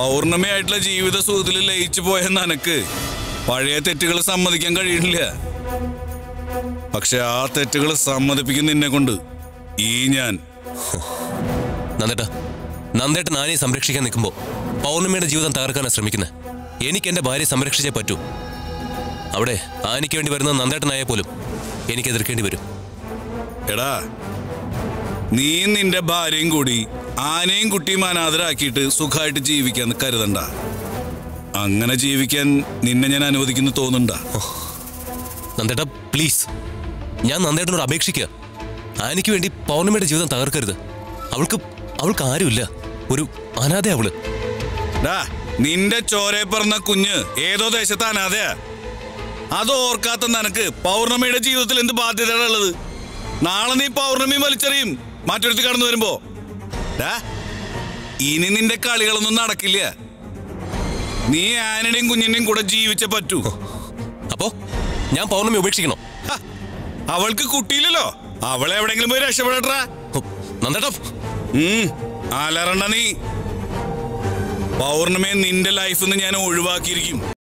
പൗർണമിയായിട്ടുള്ള ജീവിത സുഖത്തിൽ ലയിച്ചു പോയ നനക്ക് പഴയ തെറ്റുകൾ സമ്മതിക്കാൻ കഴിയണില്ല പക്ഷെ ആ തെറ്റുകൾ സമ്മതിപ്പിക്കുന്ന നിന്നെ കൊണ്ട് ഈ ഞാൻ നന്ദേട്ട നന്ദേട്ടൻ ആനയെ സംരക്ഷിക്കാൻ നിൽക്കുമ്പോൾ പൗർണമിയുടെ ജീവിതം തകർക്കാനാണ് ശ്രമിക്കുന്നത് എനിക്ക് എൻ്റെ ഭാര്യയെ സംരക്ഷിച്ചേ പറ്റൂ അവിടെ ആനയ്ക്ക് വേണ്ടി വരുന്ന നന്ദേട്ടനായ പോലും എനിക്ക് എതിർക്കേണ്ടി വരും എടാ നീ നിന്റെ ഭാര്യയും കൂടി ആനയും കുട്ടിയും അനാഥരാക്കിയിട്ട് സുഖമായിട്ട് ജീവിക്കാന്ന് കരുതണ്ട അങ്ങനെ ജീവിക്കാൻ നിന്നെ ഞാൻ അനുവദിക്കുന്നു തോന്നുന്നുണ്ടാ നന്ദേട്ട പ്ലീസ് ഞാൻ നന്ദേട്ടനോട് അപേക്ഷിക്കുക ആനയ്ക്ക് വേണ്ടി പൗർണമിയുടെ ജീവിതം തകർക്കരുത് അവൾക്ക് അവൾക്ക് ആരുമില്ല ഒരു അനാഥ അവള് ഡാ നിന്റെ ചോരെ പറഞ്ഞ കുഞ്ഞ് ഏതോ ദേശത്ത് അനാഥയാ അത് ഓർക്കാത്ത നിനക്ക് പൗർണമിയുടെ ജീവിതത്തിൽ എന്ത് ബാധ്യതകളുള്ളത് നാളെ നീ പൗർണമി വലിച്ചെറിയും മറ്റൊരുത്തി കടന്നു വരുമ്പോ ഡാ ഇനി നിന്റെ കളികളൊന്നും നടക്കില്ല നീ ആനയുടെയും കുഞ്ഞിന്റെയും കൂടെ ജീവിച്ചേ പറ്റൂ അപ്പോ ഞാൻ പൗർണമി ഉപേക്ഷിക്കണോ ഹ, അവൾക്ക് കുട്ടിയില്ലല്ലോ അവളെ എവിടെങ്കിലും പോയി രക്ഷപ്പെടട്ടാ ഹോ, നന്ദേട്ടാ ഉം, അലറണ്ട നീ പൗർണമിയെ നിന്റെ ലൈഫിൽ നിന്ന് ഞാൻ ഒഴിവാക്കിയിരിക്കും